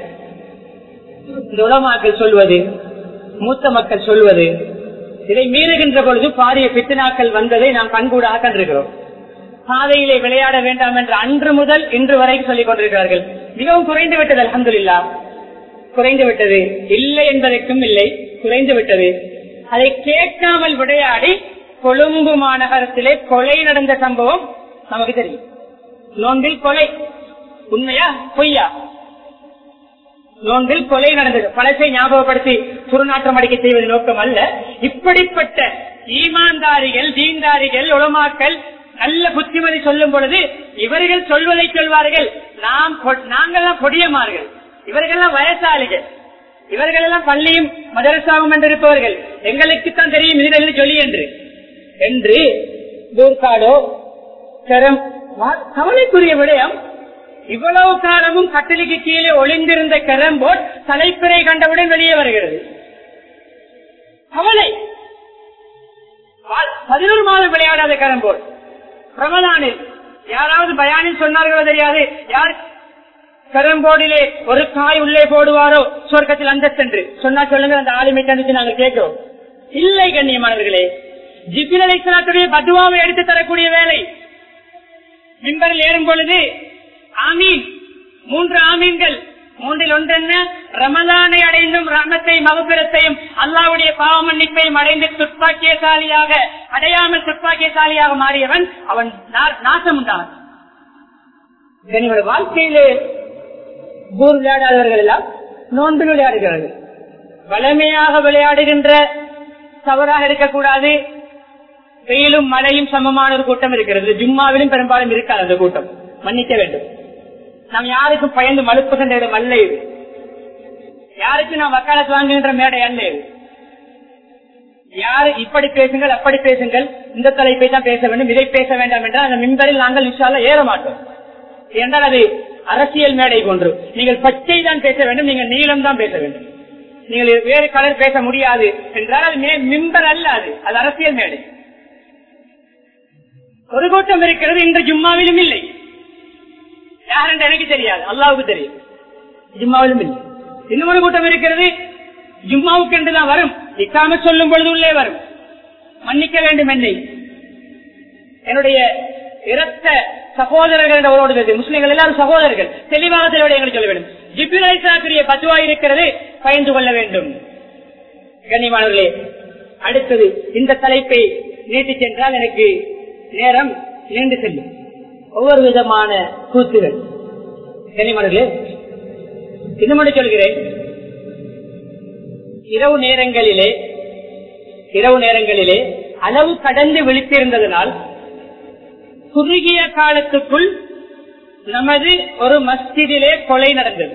இந்த உலமாக்கள் சொல்வது மூத்த மக்கள் சொல்வது இதை மீறுகின்ற பொழுது பாரிய பித்தனாக்கள் வந்ததை நாம் கண்கூடாக கண்டிருக்கிறோம் பாதையிலே விளையாட வேண்டாம் என்று அன்று முதல் இன்று வரைக்கும் சொல்லிக் கொண்டிருக்கிறார்கள் மிகவும் குறைந்து விட்டது அலமதுல்லா குறைந்து விட்டது இல்லை என்பதற்கும் இல்லை குறைந்து விட்டது அதை கேட்காமல் விளையாடி கொழும்பு மாநகரத்திலே கொலை நடந்த சம்பவம் நமக்கு தெரியும் நோன்பில் கொலை உண்மையா பொய்யா நோன்பில் கொலை நடந்தது பழசை ஞாபகப்படுத்தி துருநாற்றம் அடிக்க செய்வது நோக்கம் அல்ல இப்படிப்பட்ட ஈமான்தாரிகள் தீன்தாரிகள் உளமாக்கல் நல்ல புத்திமதி சொல்லும் பொழுது இவர்கள் சொல்வதை சொல்வார்கள் நாம் நாங்கள்லாம் கொடியமார்கள் இவர்கள்லாம் வயசாளிகள் இவர்கள் எல்லாம் பள்ளியும் மதரசாவும் என்றிருப்பவர்கள் எங்களுக்குத்தான் தெரியும் இதில் சொல்லி என்று என்று தூர்காடோ கரம் கவலைக்குரிய விடயம் இவ்வளவு காலமும் கட்டளைக்கு கீழே ஒளிந்திருந்த கரம்போட் தலைப்பிறை கண்டவுடன் வெளியே வருகிறது கவலை பதினோரு மாதம் விளையாடாத கரம்போட் ரமதானில் யாராவது பயானில் சொன்னார்களோ தெரியாது யார் கரம்போர்டிலே ஒரு காய் உள்ளே போடுவாரோ சொர்க்கத்தில் அந்தஸ்து சொன்னா சொல்லுங்க அந்த ஆளுமை கண்டித்து நாங்க கேட்கிறோம் இல்லை கண்ணியமானவர்களே ஜிபின் அலிஸ்லாத்துடைய பதுவாவை எடுத்து தரக்கூடிய வேலை மின்பரில் ஏறும் பொழுது ஆமீன் மூன்று ஆமீன்கள் மூன்றில் ஒன்றென்ன ரமதானை அடைந்தும் ரமத்தை மகபிரத்தையும் அல்லாவுடைய பாவ மன்னிப்பையும் அடைந்து துப்பாக்கியசாலியாக அடையாமல் துப்பாக்கியசாலியாக மாறியவன் அவன் நாசம் உண்டான் வாழ்க்கையிலே ஊர் விளையாடாதவர்கள் எல்லாம் நோன்பில் விளையாடுகிறார்கள் வளமையாக விளையாடுகின்ற தவறாக இருக்கக்கூடாது வெயிலும் மழையும் சமமான ஒரு கூட்டம் இருக்கிறது ஜும்மாவிலும் பெரும்பாலும் இருக்காது அந்த கூட்டம் மன்னிக்க வேண்டும் நாம் யாருக்கும் பயந்து மலுப்புகின்ற இடம் அல்ல இது யாருக்கு நாம் வக்காலத்து வாங்குகின்ற மேடை அல்ல இது யாரு இப்படி பேசுங்கள் அப்படி பேசுங்கள் இந்த தலைப்பை தான் பேச வேண்டும் இதை பேச வேண்டாம் என்றால் அந்த மின்பரில் நாங்கள் விஷால ஏற மாட்டோம் என்றால் அது அரசியல் மேடை போன்று நீங்கள் பச்சை தான் பேச வேண்டும் நீங்கள் நீளம் தான் பேச வேண்டும் நீங்கள் வேறு கலர் பேச முடியாது என்றால் அது மிம்பர் அல்ல அது அது அரசியல் மேடை ஒரு கூட்டம் இருக்கிறது இன்று ஜும்மாவிலும் இல்லை யார் என்று எனக்கு தெரியாது அல்லாவுக்கு தெரியும் ஜும்மாவிலும் இல்லை இன்னும் ஒரு கூட்டம் இருக்கிறது ஜும்மாவுக்கு என்றுதான் வரும் இக்காம சொல்லும் பொழுது உள்ளே வரும் மன்னிக்க வேண்டும் என்னை என்னுடைய இரத்த சகோதரர்கள் அவரோடு முஸ்லிம்கள் எல்லாரும் சகோதரர்கள் தெளிவாக தெளிவாக எங்களுக்கு சொல்ல வேண்டும் ஜிபிரைசாக்குரிய பத்துவா இருக்கிறது பயந்து கொள்ள வேண்டும் கண்ணியமானவர்களே அடுத்தது இந்த தலைப்பை நீட்டி சென்றால் எனக்கு நேரம் நீண்டு செல்லும் ஒவ்வொரு விதமான கூத்துகள் கனிமணர்களே இன்னும் சொல்கிறேன் இரவு நேரங்களிலே இரவு நேரங்களிலே அளவு கடந்து விழித்திருந்ததனால் குறுகிய காலத்துக்குள் நமது ஒரு மஸ்ஜிதிலே கொலை நடந்தது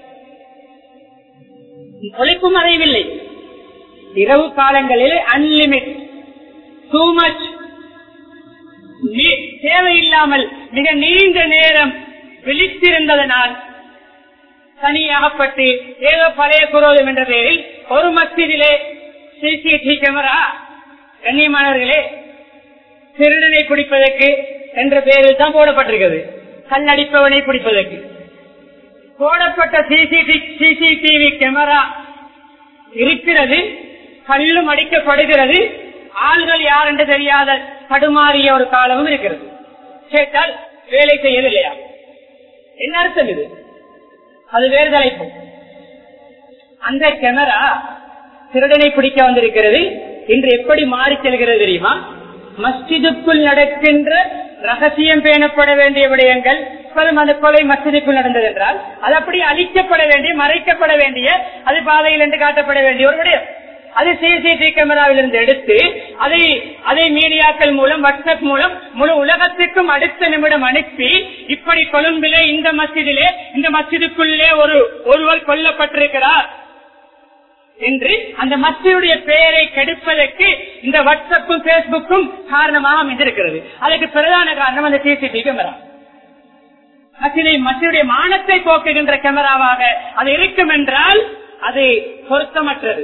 கொலைக்கும் அறியவில்லை இரவு காலங்களில் அன்லிமிட் டூ மச் தேவையில்லாமல் மிக நீண்ட நேரம் விழித்திருந்ததனால் தனியாகப்பட்டு ஏதோ பழைய குரோதம் என்ற பெயரில் ஒரு மஸ்ஜிதிலே சிசிடிவி கேமரா கண்ணியமானவர்களே திருடனை பிடிப்பதற்கு என்ற பெயரில் தான் போடப்பட்டிருக்கிறது கல்லடிப்பவனை பிடிப்பதற்கு போடப்பட்ட சிசிடிவி கேமரா இருக்கிறது கல்லும் அடிக்கப்படுகிறது ஆள்கள் யார் என்று தெரியாத தடுமாறிய ஒரு காலமும் இருக்கிறது கேட்டால் வேலை செய்யவில்லையா என்ன அர்த்தம் இது அது வேறு தலைப்பு அந்த கேமரா திருடனை பிடிக்க வந்திருக்கிறது இன்று எப்படி மாறி செல்கிறது தெரியுமா மஸ்ஜிதுக்குள் நடக்கின்ற ரகசியம் பேணப்பட வேண்டிய விடயங்கள் அந்த கொலை மஸ்ஜிதுக்குள் நடந்தது என்றால் அது அப்படி அழிக்கப்பட வேண்டிய மறைக்கப்பட வேண்டிய அது பாதையில் என்று காட்டப்பட வேண்டிய ஒரு விடயம் அது சிசிடிவி கேமராவில் இருந்து எடுத்து அதை அதை மீடியாக்கள் மூலம் வாட்ஸ்அப் மூலம் முழு உலகத்துக்கும் அடுத்த நிமிடம் அனுப்பி இப்படி கொழும்பிலே இந்த மஸ்ஜிதிலே இந்த மஸ்ஜிதுக்குள்ளே ஒரு ஒருவர் கொல்லப்பட்டிருக்கிறார் என்று அந்த மஸ்ஜிதுடைய பெயரை கெடுப்பதற்கு இந்த வாட்ஸ்அப்பும் பேஸ்புக்கும் காரணமாக அமைந்திருக்கிறது அதுக்கு பிரதான காரணம் அந்த சிசிடிவி கேமரா மசிதை மசியுடைய மானத்தை போக்குகின்ற கேமராவாக அது இருக்கும் என்றால் அது பொருத்தமற்றது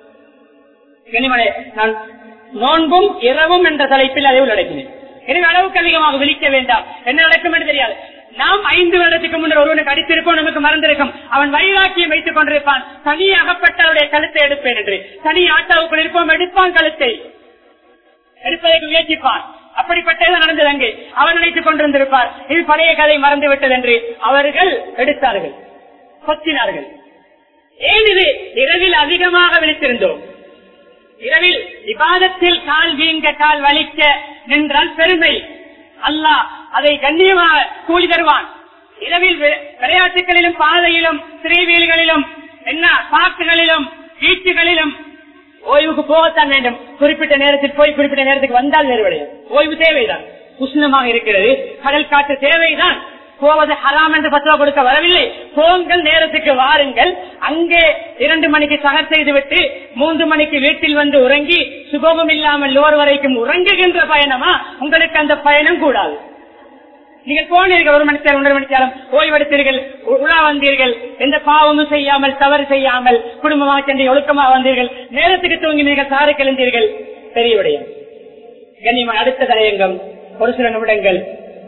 கனிமலை நான் நோன்பும் இரவும் என்ற தலைப்பில் அதை உள்ளடக்கினேன் எனவே அளவுக்கு அதிகமாக விழிக்க வேண்டாம் என்ன நடக்கும் என்று தெரியாது நாம் ஐந்து வருடத்துக்கு முன்னர் ஒருவனுக்கு அடித்திருப்போம் நமக்கு மறந்திருக்கும் அவன் வைராக்கியம் வைத்துக் கொண்டிருப்பான் தனி அகப்பட்டவருடைய கழுத்தை எடுப்பேன் என்று தனி ஆட்டாவுக்குள் இருப்போம் எடுப்பான் கழுத்தை எடுப்பதற்கு முயற்சிப்பான் அப்படிப்பட்டது நடந்தது அங்கே அவர் நினைத்துக் கொண்டிருந்திருப்பார் இது பழைய கதை மறந்து விட்டது என்று அவர்கள் எடுத்தார்கள் கொத்தினார்கள் ஏன் இது இரவில் அதிகமாக விழித்திருந்தோம் இரவில் விவாதத்தில் கால் வீங்க கால் வலிக்க நின்றால் பெருமை அல்லாஹ் அதை கண்ணியமாக கூலி தருவான் இரவில் விளையாட்டுகளிலும் பாதையிலும் திரைவீல்களிலும் என்ன பார்க்குகளிலும் வீச்சுகளிலும் ஓய்வுக்கு போகத்தான் வேண்டும் குறிப்பிட்ட நேரத்தில் போய் குறிப்பிட்ட நேரத்துக்கு வந்தால் வேறு விடையும் ஓய்வு தேவைதான் உஷ்ணமாக இருக்கிறது கடல் காற்று தேவைதான் போவது ஹராம் என்று பத்துவா கொடுக்க வரவில்லை போங்கள் நேரத்துக்கு வாருங்கள் அங்கே இரண்டு மணிக்கு சகர் செய்துவிட்டு மூன்று மணிக்கு வீட்டில் வந்து உறங்கி சுபமும் இல்லாமல் லோர் வரைக்கும் உறங்குகின்ற பயணமா உங்களுக்கு அந்த பயணம் கூடாது நீங்கள் போனீர்கள் ஒரு மணித்தாலும் ஒன்றரை மணித்தாலும் ஓய்வெடுத்தீர்கள் உலா வந்தீர்கள் எந்த பாவமும் செய்யாமல் தவறு செய்யாமல் குடும்பமாக சென்று ஒழுக்கமாக வந்தீர்கள் நேரத்துக்கு தூங்கினீர்கள் சாறு கிளந்தீர்கள் பெரிய விடயம் கண்ணியமான அடுத்த தலையங்கம் ஒரு சில நிமிடங்கள்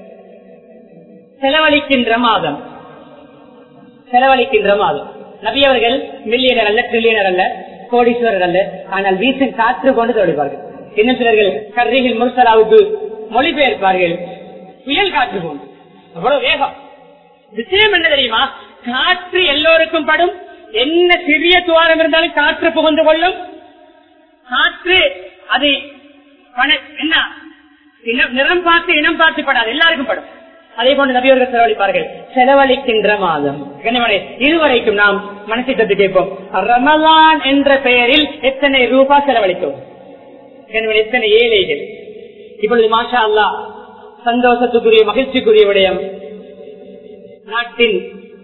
செலவழிக்கின்ற மாதம் செலவழிக்கின்ற மாதம் நபி அவர்கள் மில்லியனர் அல்ல ட்ரில்லியனர் அல்ல கோடீஸ்வரர் அல்ல ஆனால் வீசின் காற்று கொண்டு தொழிப்பார்கள் இன்னும் சிலர்கள் கர்ரிகள் முர்சலாவுக்கு மொழிபெயர்ப்பார்கள் புயல் காற்று போன்று அவ்வளவு வேகம் விஷயம் என்ன தெரியுமா காற்று எல்லோருக்கும் படும் என்ன சிறிய துவாரம் இருந்தாலும் காற்று புகுந்து கொள்ளும் காற்று அது என்ன நிறம் பார்த்து இனம் பார்த்து படாது எல்லாருக்கும் படும் அதே போன்று நபியவர்கள் செலவழிப்பார்கள் செலவழிக்கின்ற மாதம் கனிமலை இதுவரைக்கும் நாம் மனசிட்டத்து கேட்போம் ரமலான் என்ற பெயரில் எத்தனை ரூபாய் செலவழித்தோம் கனிமலை எத்தனை ஏழைகள் இப்பொழுது மாஷா அல்லா சந்தோஷத்துக்குரிய மகிழ்ச்சிக்குரிய விடயம் நாட்டின்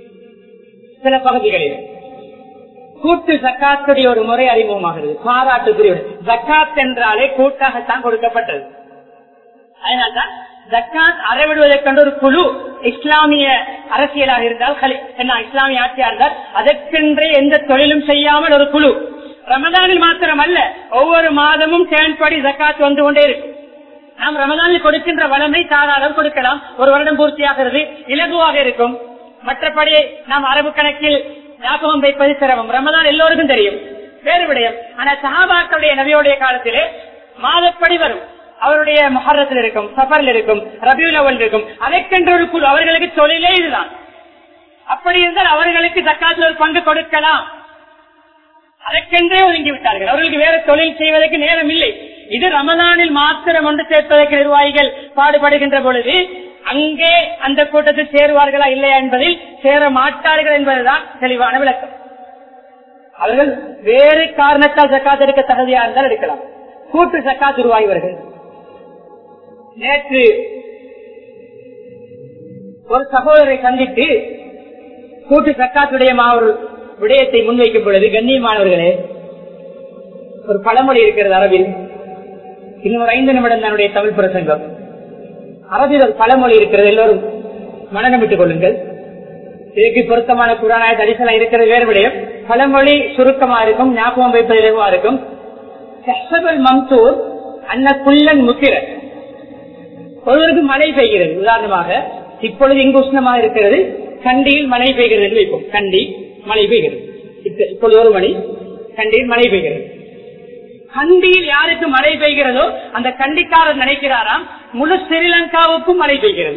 சில பகுதிகளில் கூட்டு ஜக்காத்துடைய ஒரு முறை அறிமுகமாகிறது பாராட்டுக்குரிய ஜக்காத் என்றாலே கூட்டாகத்தான் கொடுக்கப்பட்டது அதனால்தான் ஜக்காத் அறவிடுவதற்கென்று ஒரு குழு இஸ்லாமிய அரசியலாக இருந்தால் என்ன இஸ்லாமிய ஆட்சியா இருந்தால் அதற்கென்றே எந்த தொழிலும் செய்யாமல் ஒரு குழு ரமதானில் மாத்திரம் அல்ல ஒவ்வொரு மாதமும் செயல்படி ஜக்காத் வந்து கொண்டே இருக்கு நாம் ரமதானில் கொடுக்கின்ற வளமை தாராளம் கொடுக்கலாம் ஒரு வருடம் பூர்த்தியாகிறது இலகுவாக இருக்கும் மற்றபடி நாம் அரபு கணக்கில் ஞாபகம் வைப்பது சிரமம் ரமதான் எல்லோருக்கும் தெரியும் வேறு விடயம் ஆனா சஹாபாக்களுடைய நபியோடைய காலத்திலே மாதப்படி வரும் அவருடைய மொஹரத்தில் இருக்கும் சஃபரில் இருக்கும் ரபியுல் அவல் இருக்கும் அதற்கென்ற ஒரு குழு அவர்களுக்கு தொழிலே இதுதான் அப்படி இருந்தால் அவர்களுக்கு தக்காத்தில் ஒரு பங்கு கொடுக்கலாம் அதற்கென்றே ஒதுங்கி விட்டார்கள் அவர்களுக்கு வேற தொழில் செய்வதற்கு நேரம் இல்லை இது ரமதானில் மாத்திரம் ஒன்று சேர்ப்பதற்கு நிர்வாகிகள் பாடுபடுகின்ற பொழுது அங்கே அந்த கூட்டத்தில் சேருவார்களா இல்லையா என்பதில் சேர மாட்டார்கள் என்பதுதான் தெளிவான விளக்கம் அவர்கள் வேறு காரணத்தால் சக்காத் எடுக்க தகுதியா இருந்தால் எடுக்கலாம் கூட்டு சக்காத் உருவாகி வருகிறது நேற்று ஒரு சகோதரரை சந்தித்து கூட்டு சக்காத்துடைய ஒரு விடயத்தை முன்வைக்கும் பொழுது கண்ணியமானவர்களே ஒரு பழமொழி இருக்கிறது அரபில் இன்னும் ஒரு ஐந்து நிமிடம் தன்னுடைய தமிழ் பிரசங்கம் அரபில் ஒரு பழமொழி இருக்கிறது எல்லோரும் மனநமிட்டுக் கொள்ளுங்கள் இதுக்கு பொருத்தமான குரானாய தரிசனம் இருக்கிறது வேறு விடயம் பழமொழி சுருக்கமா இருக்கும் ஞாபகம் வைப்பது இலகுவா இருக்கும் மம்சூர் அன்ன குள்ளன் முத்திர ஒருவருக்கு மழை பெய்கிறது உதாரணமாக இப்பொழுது இங்கு உஷ்ணமாக இருக்கிறது கண்டியில் மழை பெய்கிறது என்று வைப்போம் கண்டி மழை பெய்கிறது இப்பொழுது ஒரு மணி கண்டியில் மழை பெய்கிறது கண்டியில் யாருக்கு மழை பெய்கிறதோ அந்த கண்டிக்காரர் நினைக்கிறாராம் முழு ஸ்ரீலங்காவுக்கும் மழை பெய்கிறது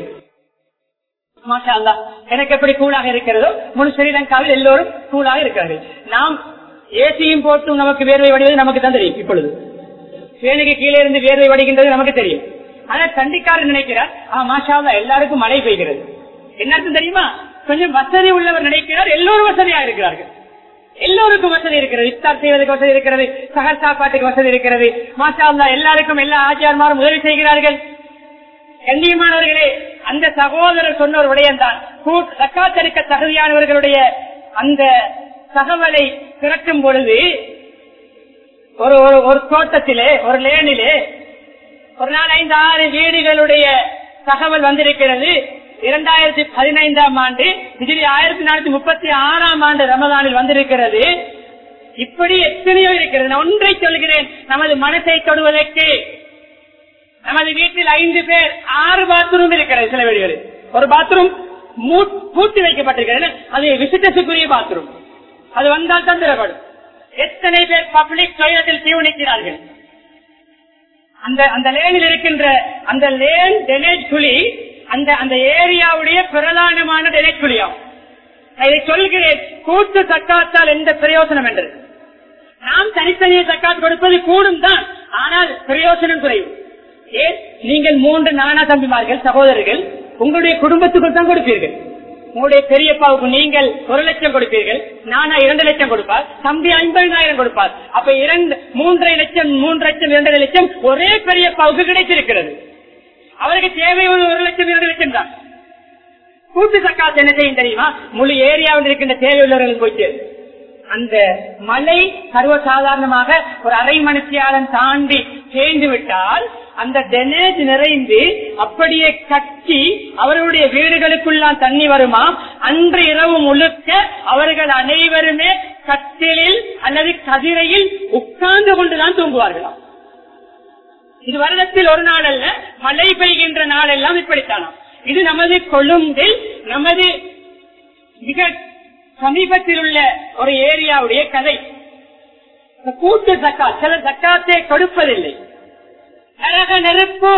எனக்கு எப்படி கூலாக இருக்கிறதோ முழு ஸ்ரீலங்காவில் எல்லோரும் கூலாக இருக்கிறார்கள் நாம் ஏசியும் போட்டு நமக்கு வேர்வை வடிவது நமக்கு தான் தெரியும் இப்பொழுது வேலைக்கு கீழே இருந்து வேர்வை வடிகின்றது நமக்கு தெரியும் ஆனா கண்டிக்காரர் நினைக்கிறார் மாஷா எல்லாருக்கும் மழை பெய்கிறது என்ன தெரியுமா கொஞ்சம் வசதி உள்ளவர் நினைக்கிறார் எல்லோரும் வசதியா இருக்கிறார்கள் எல்லோருக்கும் வசதி இருக்கிறது இஃப்தார் செய்வதற்கு வசதி இருக்கிறது சகல் சாப்பாட்டுக்கு வசதி இருக்கிறது மாஷா எல்லாருக்கும் எல்லா ஆச்சாரமாரும் உதவி செய்கிறார்கள் கண்ணியமானவர்களே அந்த சகோதரர் சொன்ன ஒரு விடயம்தான் தக்காத்தெடுக்க தகுதியானவர்களுடைய அந்த தகவலை திரட்டும் பொழுது ஒரு ஒரு தோட்டத்திலே ஒரு லேனிலே ஒரு நாள் ஐந்து ஆறு வீடுகளுடைய தகவல் வந்திருக்கிறது இரண்டாயிரத்தி பதினைந்தாம் ஆண்டு இதில் ஆயிரத்தி நானூத்தி முப்பத்தி ஆறாம் ஆண்டு ரமதானில் வந்திருக்கிறது இப்படி எத்தனையோ இருக்கிறது நான் ஒன்றை சொல்கிறேன் நமது மனசை தொடுவதற்கு நமது வீட்டில் ஐந்து பேர் ஆறு பாத்ரூம் இருக்கிறது சில வீடுகளில் ஒரு பாத்ரூம் பூட்டி வைக்கப்பட்டிருக்கிறது அது விசிட்டஸுக்குரிய பாத்ரூம் அது வந்தால் தான் திறப்படும் எத்தனை பேர் பப்ளிக் டாய்லெட்டில் தீவு நிற்கிறார்கள் அந்த அந்த லேனில் இருக்கின்ற அந்த லேன் டெனேஜ் குழி அந்த அந்த ஏரியாவுடைய பிரதானமான டெனேஜ் குழியாகும் இதை சொல்கிறேன் கூட்டு சக்காத்தால் எந்த பிரயோசனம் என்று நாம் தனித்தனியே சக்காத் கொடுப்பது கூடும் தான் ஆனால் பிரயோசனம் குறையும் ஏன் நீங்கள் மூன்று நானா தம்பிமார்கள் சகோதரர்கள் உங்களுடைய குடும்பத்துக்குள் தான் கொடுப்பீர்கள் உங்களுடைய பெரியப்பாவுக்கு நீங்கள் ஒரு லட்சம் கொடுப்பீர்கள் நானா இரண்டு லட்சம் கொடுப்பார் தம்பி ஐம்பதாயிரம் கொடுப்பார் அப்ப இரண்டு மூன்றரை லட்சம் மூன்று லட்சம் இரண்டரை லட்சம் ஒரே பெரியப்பாவுக்கு கிடைத்திருக்கிறது அவருக்கு தேவை ஒரு ஒரு லட்சம் இரண்டு லட்சம் தான் கூட்டு சக்காத்து என்ன செய்யும் தெரியுமா முழு ஏரியாவில் இருக்கின்ற தேவையுள்ளவர்கள் போயிட்டு அந்த மலை சர்வசாதாரணமாக ஒரு அரை மணித்தியாலம் தாண்டி சேர்ந்து விட்டால் அந்த டெனேஜ் நிறைந்து அப்படியே கட்டி அவர்களுடைய வீடுகளுக்குள்ளாம் தண்ணி வருமா அன்று இரவு முழுக்க அவர்கள் அனைவருமே கட்டிலில் அல்லது கதிரையில் உட்கார்ந்து கொண்டுதான் தூங்குவார்களாம் இது வருடத்தில் ஒரு நாள் அல்ல மழை பெய்கின்ற நாள் எல்லாம் இப்படித்தானாம் இது நமது கொழும்பில் நமது மிக சமீபத்தில் உள்ள ஒரு ஏரியாவுடைய கதை கூட்டு சக்கா சில சக்காத்தை கொடுப்பதில்லை நரக நெருப்பு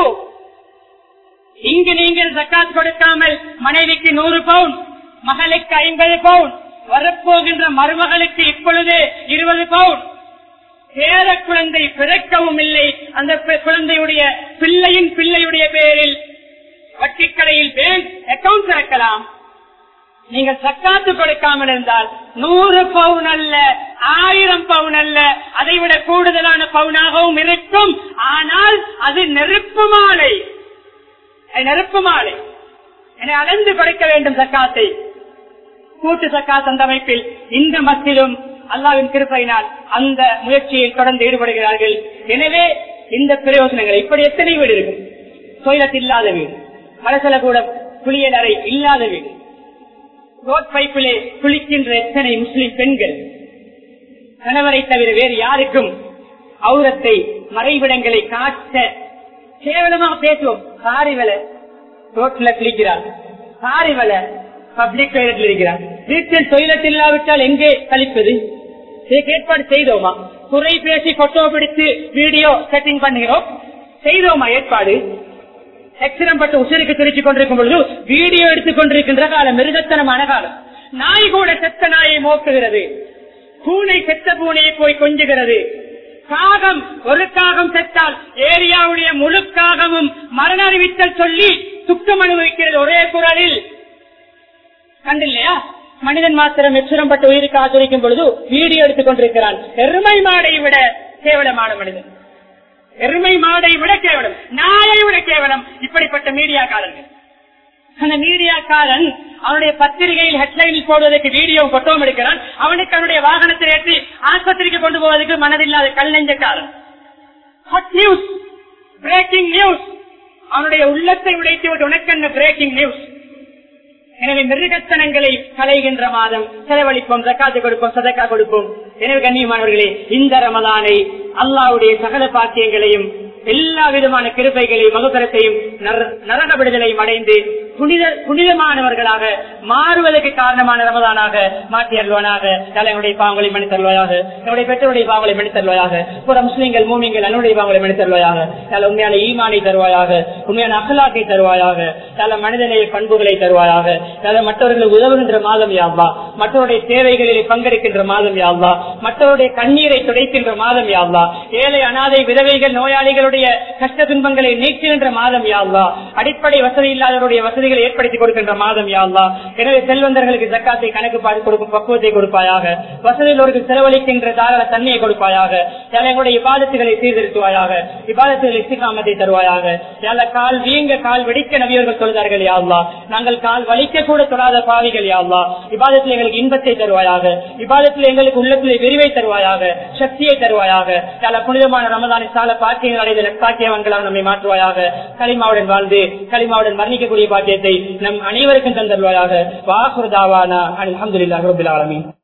இங்கு நீங்கள் சக்காத் கொடுக்காமல் மனைவிக்கு நூறு பவுன் மகளுக்கு ஐம்பது பவுன் வரப்போகின்ற மருமகளுக்கு இப்பொழுது இருபது பவுன் பேர குழந்தை பிறக்கவும் இல்லை அந்த குழந்தையுடைய பிள்ளையின் பிள்ளையுடைய பேரில் வட்டிக்கடையில் பேங்க் அக்கௌண்ட் திறக்கலாம் நீங்கள் சக்காத்து கொடுக்காமல் இருந்தால் நூறு பவுன் அல்ல ஆயிரம் பவுன் அல்ல அதை விட கூடுதலான பவுனாகவும் இருக்கும் ஆனால் அது நெருப்பு மாலை நெருப்பு மாலை என அளந்து கொடுக்க வேண்டும் சக்காத்தை கூட்டு சக்காத் அந்த அமைப்பில் இந்த மத்தியிலும் அல்லாவின் கிருப்பையினால் அந்த முயற்சியில் தொடர்ந்து ஈடுபடுகிறார்கள் எனவே இந்த பிரயோசனங்கள் இப்படி எத்தனை வீடு இருக்கும் தொழிலத் இல்லாத வீடு மலசல கூட குளியல் அறை இல்லாத வீடு ரோட் பைப்பிலே குளிக்கின்ற எத்தனை முஸ்லிம் பெண்கள் கணவரை தவிர வேறு யாருக்கும் அவுரத்தை மறைவிடங்களை காட்ட கேவலமாக பேசுவோம் சாரி வேலை ரோட்ல குளிக்கிறார் சாரி வேலை பப்ளிக் டாய்லெட்ல இருக்கிறார் வீட்டில் டொய்லெட் இல்லாவிட்டால் எங்கே கழிப்பது இதுக்கு ஏற்பாடு செய்தோமா குறை பேசி போட்டோ பிடித்து வீடியோ செட்டிங் பண்ணுகிறோம் செய்தோமா ஏற்பாடு எக்ஸிடம் பட்டு உசிருக்கு திருச்சிக் கொண்டிருக்கும் பொழுது வீடியோ எடுத்துக் கொண்டிருக்கின்ற காலம் மிருகத்தனமான காலம் நாய் கூட செத்த நாயை மோக்குகிறது பூனை செத்த பூனையை போய் கொஞ்சுகிறது காகம் ஒரு காகம் செத்தால் ஏரியாவுடைய முழு காகமும் மரண அறிவித்தல் சொல்லி துக்கம் அனுபவிக்கிறது ஒரே குரலில் கண்டில்லையா மனிதன் மாத்திரம் எச்சிரம் பட்டு உயிருக்கு ஆச்சரிக்கும் பொழுது வீடியோ எடுத்துக் கொண்டிருக்கிறான் எருமை மாடை விட கேவலமான மனிதன் எருமை மாடை விட கேவலம் நாயை விட கேவலம் இப்படிப்பட்ட மீடியா காலங்கள் அந்த மீடியாக்காரன் அவனுடைய பத்திரிகையில் ஹெட்லைனில் போடுவதற்கு வீடியோ போட்டோம் எடுக்கிறான் அவனுக்கு அவனுடைய வாகனத்தை ஏற்றி ஆஸ்பத்திரிக்கு கொண்டு போவதற்கு மனதில்லாத கல் நெஞ்சக்காரன் ஹாட் நியூஸ் பிரேக்கிங் நியூஸ் அவனுடைய உள்ளத்தை உடைத்து விட்டு உனக்கென்ன பிரேக்கிங் நியூஸ் எனவே மிருகத்தனங்களை களைகின்ற மாதம் செலவழிப்போம் ஜக்காத்து கொடுப்போம் சதக்கா கொடுப்போம் எனவே கண்ணியமானவர்களே இந்த ரமலானை அல்லாவுடைய சகல பாக்கியங்களையும் எல்லா விதமான கிருப்பைகளையும் மகுதரத்தையும் நரக விடுதலையும் அடைந்து புனித புனிதமானவர்களாக மாறுவதற்கு காரணமான ரமதானாக மாற்றி அருள்வானாக தலைவனுடைய பாவங்களை மணி தருவாயாக என்னுடைய பெற்றோருடைய பாவங்களை மணி தருவாயாக புற முஸ்லீம்கள் மூமிங்கள் என்னுடைய பாவங்களை மணி தருவாயாக நல்ல உண்மையான ஈமானை தருவாயாக உண்மையான அகலாக்கை தருவாயாக நல்ல மனிதநேய பண்புகளை தருவாயாக நல்ல மற்றவர்களுக்கு உதவுகின்ற மாதம் யாவா மற்றவருடைய தேவைகளிலே பங்கெடுக்கின்ற மாதம் யாவா மற்றவருடைய கண்ணீரை துடைக்கின்ற மாதம் யாவா ஏழை அனாதை விதவைகள் நோயாளிகளுடைய கஷ்ட துன்பங்களை நீக்குகின்ற மாதம் யாவா அடிப்படை வசதி இல்லாதவருடைய வசதிகளை ஏற்படுத்தி கொடுக்கின்ற மாதம் யாவா எனவே செல்வந்தர்களுக்கு ஜக்காத்தை கணக்கு பார்த்து கொடுக்கும் பக்குவத்தை கொடுப்பாயாக வசதியிலோருக்கு செலவழிக்கின்ற தாராள தன்மையை கொடுப்பாயாக எங்களுடைய இபாதத்துகளை சீர்திருத்துவாயாக இபாதத்துகள் இஸ்திகாமத்தை தருவாயாக யால கால் வீங்க கால் வெடிக்க நபியர்கள் சொல்கிறார்கள் யாவ்லா நாங்கள் கால் வலிக்க கூட தொடாத பாவிகள் யாவ்லா இபாதத்தில் எங்களுக்கு இன்பத்தை தருவாயாக இபாதத்தில் எங்களுக்கு உள்ளத்தில் விரிவை தருவாயாக சக்தியை தருவாயாக யால புனிதமான ரமதானை சால பாக்கியங்கள் அடைந்த பாக்கியவன்களாக நம்மை மாற்றுவாயாக களிமாவுடன் வாழ்ந்து களிமாவுடன் மரணிக்கக்கூடிய பாக்கியத்தை நம் அனைவருக்கும் தந்தருவாயாக வாகுர்தாவானா அலமதுல்லாஹ் ரபுல் ஆலமீன்